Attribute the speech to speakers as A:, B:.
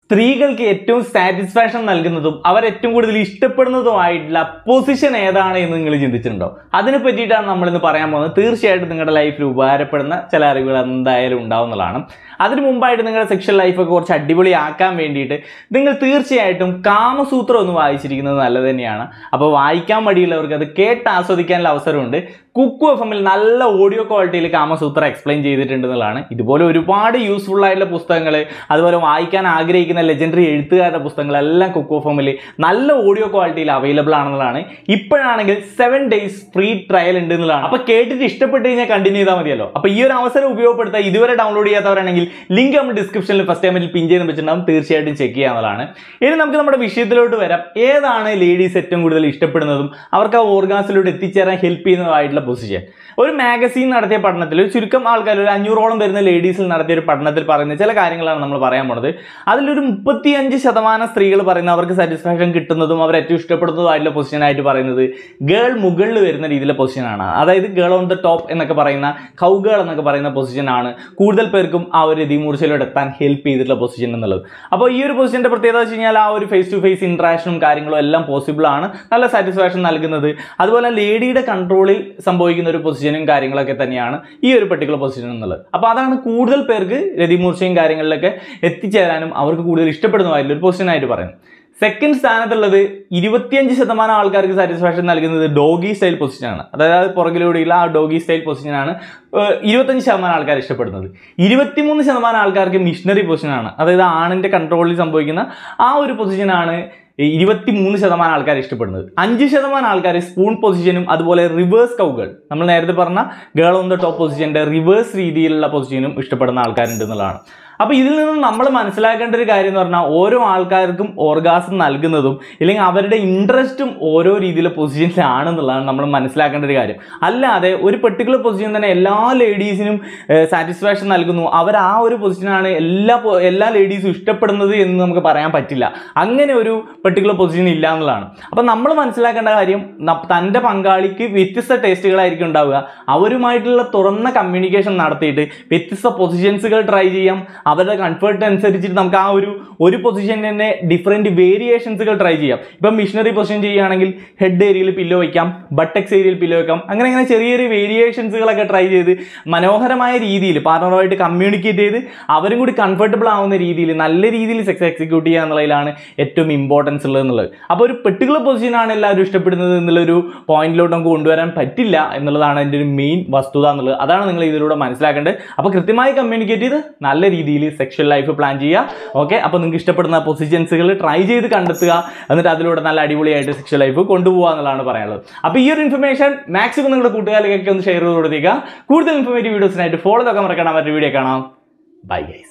A: സ്ത്രീകൾക്ക് ഏറ്റവും സാറ്റിസ്ഫാക്ഷൻ നൽകുന്നതും അവർ ഏറ്റവും കൂടുതൽ ഇഷ്ടപ്പെടുന്നതുമായിട്ടുള്ള പൊസിഷൻ ഏതാണ് എന്ന് നിങ്ങൾ ചിന്തിച്ചിട്ടുണ്ടോ അതിനെ പറ്റിയിട്ടാണ് നമ്മൾ ഇന്ന് പറയാൻ പോകുന്നത് തീർച്ചയായിട്ടും നിങ്ങളുടെ ലൈഫിൽ ഉപകാരപ്പെടുന്ന ചില അറിവുകൾ എന്തായാലും ഉണ്ടാവുന്നതാണ് അതിന് മുമ്പായിട്ട് നിങ്ങളുടെ സെക്ഷൽ ലൈഫൊക്കെ കുറച്ച് അടിപൊളിയാക്കാൻ വേണ്ടിയിട്ട് നിങ്ങൾ തീർച്ചയായിട്ടും കാമസൂത്രം ഒന്ന് വായിച്ചിരിക്കുന്നത് നല്ലത് തന്നെയാണ് അപ്പോൾ വായിക്കാൻ മടിയുള്ളവർക്ക് അത് കേട്ട് ആസ്വദിക്കാനുള്ള അവസരമുണ്ട് കുക്കു എഫ് എമ്മിൽ നല്ല ഓഡിയോ ക്വാളിറ്റിയിൽ കാമസൂത്ര എക്സ്പ്ലെയിൻ ചെയ്തിട്ടുണ്ട് എന്നുള്ളതാണ് ഇതുപോലെ ഒരുപാട് യൂസ്ഫുൾ ആയിട്ടുള്ള പുസ്തകങ്ങൾ അതുപോലെ വായിക്കാൻ ആഗ്രഹിക്കുന്ന ലെജൻഡറി എഴുത്തുകാരുടെ പുസ്തകങ്ങളെല്ലാം കുക്കു എഫ് എമ്മിൽ നല്ല ഓഡിയോ ക്വാളിറ്റിയിൽ അവൈലബിൾ ആണെന്നുള്ളതാണ് ഇപ്പോഴാണെങ്കിൽ സെവൻ ഡേയ്സ് ഫ്രീ ട്രയൽ ഉണ്ട് എന്നുള്ളതാണ് അപ്പോൾ കേട്ടിട്ട് ഇഷ്ടപ്പെട്ട് കഴിഞ്ഞാൽ കണ്ടിന്യൂ ചെയ്താൽ മതിയല്ലോ അപ്പോൾ ഈ ഒരു അവസരം ഉപയോഗപ്പെടുത്താൻ ഇതുവരെ ഡൗൺലോഡ് ചെയ്യാത്തവരാണെങ്കിൽ ലിങ്ക് നമ്മൾ ഡിസ്ക്രിപ്ഷനിൽ ഫസ്റ്റ് ടൈമിൽ പിൻ ചെയ്ത് വെച്ചിട്ടുണ്ടാവും തീർച്ചയായിട്ടും ചെക്ക് ചെയ്യാവുന്നതാണ് ഇനി നമുക്ക് നമ്മുടെ വിഷയത്തിലോട്ട് വരാം ഏതാണ് ലേഡീസ് ഏറ്റവും കൂടുതൽ ഇഷ്ടപ്പെടുന്നതും അവർക്ക് ആ ഓർഗാൻസിലൂടെ എത്തിച്ചേരാൻ ഹെൽപ്പ് ചെയ്യുന്നതായിട്ടുള്ള പൊസിഷൻ ഒരു മാഗസീൻ നടത്തിയ പഠനത്തിൽ ഒരു ചുരുക്കം ആൾക്കാർ ഒരു അഞ്ഞൂറോളം വരുന്ന ലേഡീസിൽ നടത്തിയ ഒരു പഠനത്തിൽ പറയുന്ന ചില കാര്യങ്ങളാണ് നമ്മൾ പറയാൻ പോണത് അതിലൊരു മുപ്പത്തിയഞ്ച് ശതമാനം സ്ത്രീകൾ പറയുന്ന അവർക്ക് സാറ്റിസ്ഫാക്ഷൻ കിട്ടുന്നതും അവർ ഏറ്റവും ഇഷ്ടപ്പെടുന്നതുമായിട്ടുള്ള പൊസിഷനായിട്ട് പറയുന്നത് ഗേൾ മുകളിൽ വരുന്ന രീതിയിലെ പൊസിഷനാണ് അതായത് ഗേൾ ഓൺ ദ ടോപ്പ് എന്നൊക്കെ പറയുന്ന കൗ ഗേൾ എന്നൊക്കെ പറയുന്ന പൊസിഷനാണ് കൂടുതൽ പേർക്കും ആ ഒരു രതിമൂർച്ചയിലോട്ട് എത്താൻ ഹെൽപ്പ് ചെയ്തിട്ടുള്ള പൊസിഷൻ എന്നുള്ളത് അപ്പോൾ ഈ ഒരു പൊസിഷൻ്റെ പ്രത്യേകത വെച്ച് കഴിഞ്ഞാൽ ആ ഒരു ഫേസ് ടു ഫേസ് ഇൻട്രാക്ഷനും കാര്യങ്ങളും എല്ലാം പോസിബിൾ ആണ് നല്ല സാറ്റിസ്ഫാക്ഷൻ നൽകുന്നത് അതുപോലെ ലേഡിയുടെ കൺട്രോളിൽ സംഭവിക്കുന്ന ഒരു പൊസിഷനും കാര്യങ്ങളൊക്കെ തന്നെയാണ് ഈ ഒരു പെർട്ടിക്കുലർ പൊസിഷൻ എന്നുള്ളത് അപ്പോൾ അതാണ് കൂടുതൽ പേർക്ക് രതിമൂർച്ചയും കാര്യങ്ങളിലൊക്കെ എത്തിച്ചേരാനും അവർക്ക് കൂടുതൽ ഇഷ്ടപ്പെടുന്നതായിട്ടുള്ള ഒരു പൊസിഷനായിട്ട് പറയുന്നത് സെക്കൻഡ് സ്ഥാനത്തുള്ളത് ഇരുപത്തിയഞ്ച് ശതമാനം ആൾക്കാർക്ക് സാറ്റിസ്ഫാക്ഷൻ നൽകുന്നത് ഡോഗി സ്റ്റൈൽ പൊസിഷനാണ് അതായത് പുറകിലൂടെയുള്ള ആ ഡോഗി സ്റ്റൈൽ പൊസിഷനാണ് ഏഹ്, ഇരുപത്തഞ്ച് ശതമാനം ആൾക്കാർ ഇഷ്ടപ്പെടുന്നത് ഇരുപത്തിമൂന്ന് ശതമാനം ആൾക്കാർക്ക് മിഷണറി പൊസിഷനാണ് അതായത് ആണിൻ്റെ കൺട്രോളിൽ സംഭവിക്കുന്ന ആ ഒരു പൊസിഷനാണ് ഇരുപത്തി മൂന്ന് ശതമാനം ആൾക്കാർ ഇഷ്ടപ്പെടുന്നത് അഞ്ച് ശതമാനം ആൾക്കാർ സ്പൂൺ പൊസിഷനും അതുപോലെ റിവേഴ്സ് കൗകൾ നമ്മൾ നേരത്തെ പറഞ്ഞ ഗേൾ ഓൺ ദ ടോപ്പ് പൊസിഷൻ്റെ റിവേഴ്സ് രീതിയിലുള്ള പൊസിഷനും ഇഷ്ടപ്പെടുന്ന ആൾക്കാരുണ്ട് എന്നുള്ളതാണ് അപ്പോൾ ഇതിൽ നിന്ന് നമ്മൾ മനസ്സിലാക്കേണ്ട ഒരു കാര്യം എന്ന് പറഞ്ഞാൽ ഓരോ ആൾക്കാർക്കും ഓർഗാസം നൽകുന്നതും ഇല്ലെങ്കിൽ അവരുടെ ഇൻട്രസ്റ്റും ഓരോ രീതിയിലെ പൊസിഷനിലാണെന്നുള്ളതാണ് നമ്മൾ മനസ്സിലാക്കേണ്ട ഒരു കാര്യം അല്ലാതെ ഒരു പെർട്ടിക്കുലർ പൊസിഷൻ തന്നെ എല്ലാ ലേഡീസിനും സാറ്റിസ്ഫാക്ഷൻ നൽകുന്നു അവർ ആ ഒരു പൊസിഷനാണ് എല്ലാ പൊ- എല്ലാ ലേഡീസും ഇഷ്ടപ്പെടുന്നത് എന്ന് നമുക്ക് പറയാൻ പറ്റില്ല അങ്ങനെ ഒരു പെർട്ടിക്കുലർ പൊസിഷൻ ഇല്ല എന്നുള്ളതാണ് അപ്പം നമ്മൾ മനസ്സിലാക്കേണ്ട കാര്യം ന- തൻ്റെ പങ്കാളിക്ക് വ്യത്യസ്ത ടേസ്റ്റുകളായിരിക്കും ഉണ്ടാവുക അവരുമായിട്ടുള്ള തുറന്ന കമ്മ്യൂണിക്കേഷൻ നടത്തിയിട്ട് വ്യത്യസ്ത പൊസിഷൻസുകൾ ട്രൈ ചെയ്യാം അവരുടെ കംഫർട്ട് അനുസരിച്ചിട്ട് നമുക്ക് ആ ഒരു ഒരു പൊസിഷൻ തന്നെ ഡിഫറെൻറ്റ് വേരിയേഷൻസുകൾ ട്രൈ ചെയ്യാം ഇപ്പം മിഷനറി പൊസിഷൻ ചെയ്യുകയാണെങ്കിൽ ഹെഡ് ഏരിയയിൽ പില്ലോ വയ്ക്കാം ബട്ടക്സ് ഏരിയയിൽ പില്ലോ വയ്ക്കാം അങ്ങനെ അങ്ങനെ ചെറിയ ചെറിയ വേരിയേഷൻസുകളൊക്കെ ട്രൈ ചെയ്ത് മനോഹരമായ രീതിയിൽ പാർട്ണറുമായിട്ട് കമ്മ്യൂണിക്കേറ്റ് ചെയ്ത് അവരും കൂടി കംഫർട്ടബിൾ ആവുന്ന രീതിയിൽ നല്ല രീതിയിൽ സെക്സ് എക്സിക്യൂട്ട് ചെയ്യുക എന്നുള്ളതിലാണ് ഏറ്റവും ഇമ്പോർട്ടൻസ് ഉള്ളത് എന്നുള്ളത് അപ്പോൾ ഒരു പെർട്ടിക്കുലർ പൊസിഷനാണ് എല്ലാവരും ഇഷ്ടപ്പെടുന്നത് എന്നുള്ളൊരു പോയിന്റിലോട്ട് നമുക്ക് കൊണ്ടുവരാൻ പറ്റില്ല എന്നുള്ളതാണ് എൻ്റെ ഒരു മെയിൻ വസ്തുത എന്നുള്ളത് അതാണ് നിങ്ങൾ ഇതിലൂടെ മനസ്സിലാക്കേണ്ടത് അപ്പോൾ കൃത്യമായി കമ്മ്യൂണിക്കേറ്റ് ചെയ്ത് നല്ല രീതിയിൽ സെക്ഷൽ ലൈഫ് പ്ലാൻ ചെയ്യുക ഓക്കെ അപ്പോൾ നിങ്ങൾക്ക് ഇഷ്ടപ്പെടുന്ന പൊസിഷൻസുകൾ ട്രൈ ചെയ്ത് കണ്ടെത്തുക എന്നിട്ട് അതിലൂടെ നല്ല അടിപൊളിയായിട്ട് സെക്ഷൽ ലൈഫ് കൊണ്ടുപോകുക എന്നുള്ളതാണ് പറയാനുള്ളത് അപ്പോൾ ഈ ഒരു ഇൻഫർമേഷൻ മാക്സിമം നിങ്ങളുടെ കൂട്ടുകാരിലേക്കൊക്കെ ഒന്ന് ഷെയർ ചെയ്ത് കൊടുത്തേക്കുക കൂടുതൽ ഇൻഫർമേറ്റീവ് വീഡിയോസിനായിട്ട് ഫോളോ നോക്കാൻ മറക്കണം മറ്റൊരു വീഡിയോ കാണാം ബൈ ഗൈസ്